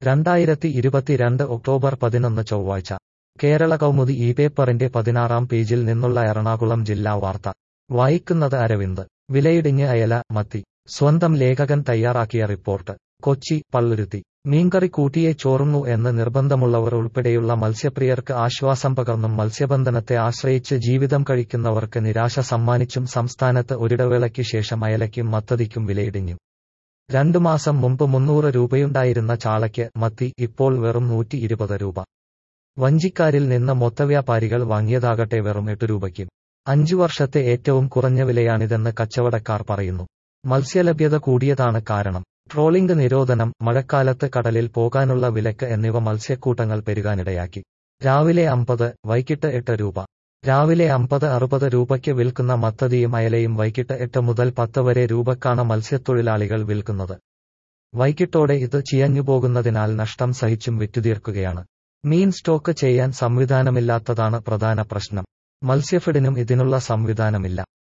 രണ്ടായിരത്തി ഇരുപത്തിരണ്ട് ഒക്ടോബർ പതിനൊന്ന് ചൊവ്വാഴ്ച കേരള കൗമുദി ഈ പേപ്പറിന്റെ പതിനാറാം പേജിൽ നിന്നുള്ള എറണാകുളം ജില്ലാ വാർത്ത വായിക്കുന്നത് അരവിന്ദ് വിലയിടിഞ്ഞ് അയല മത്തി സ്വന്തം ലേഖകൻ തയ്യാറാക്കിയ റിപ്പോർട്ട് കൊച്ചി പള്ളുരുത്തി മീൻകറി കൂട്ടിയേ ചോറുന്നു എന്ന് നിർബന്ധമുള്ളവർ ഉൾപ്പെടെയുള്ള മത്സ്യപ്രിയർക്ക് ആശ്വാസം പകർന്നും മത്സ്യബന്ധനത്തെ ആശ്രയിച്ച് ജീവിതം കഴിക്കുന്നവർക്ക് നിരാശ സമ്മാനിച്ചും സംസ്ഥാനത്ത് ഒരിടവേളയ്ക്ക് ശേഷം അയലയ്ക്കും മത്തതിക്കും വിലയിടിഞ്ഞു രണ്ടു മാസം മുമ്പ് മുന്നൂറ് രൂപയുണ്ടായിരുന്ന ചാളയ്ക്ക് മത്തി ഇപ്പോൾ വെറും നൂറ്റി ഇരുപത് രൂപ വഞ്ചിക്കാരിൽ നിന്ന് മൊത്തവ്യാപാരികൾ വാങ്ങിയതാകട്ടെ വെറും എട്ട് രൂപയ്ക്കും അഞ്ചു വർഷത്തെ ഏറ്റവും കുറഞ്ഞ വിലയാണിതെന്ന് കച്ചവടക്കാർ പറയുന്നു മത്സ്യലഭ്യത കൂടിയതാണ് കാരണം ട്രോളിംഗ് നിരോധനം മഴക്കാലത്ത് കടലിൽ പോകാനുള്ള വിലക്ക് എന്നിവ മത്സ്യക്കൂട്ടങ്ങൾ പെരുകാനിടയാക്കി രാവിലെ അമ്പത് വൈകിട്ട് എട്ട് രൂപ രാവിലെ അമ്പത് അറുപത് രൂപയ്ക്ക് വിൽക്കുന്ന മത്തതിയും അയലയും വൈകിട്ട് എട്ട് മുതൽ പത്ത് വരെ രൂപക്കാണ് മത്സ്യത്തൊഴിലാളികൾ വിൽക്കുന്നത് വൈകിട്ടോടെ ഇത് ചിയഞ്ഞുപോകുന്നതിനാൽ നഷ്ടം സഹിച്ചും വിറ്റുതീർക്കുകയാണ് മീൻ സ്റ്റോക്ക് ചെയ്യാൻ സംവിധാനമില്ലാത്തതാണ് പ്രധാന പ്രശ്നം മത്സ്യഫെഡിനും ഇതിനുള്ള സംവിധാനമില്ല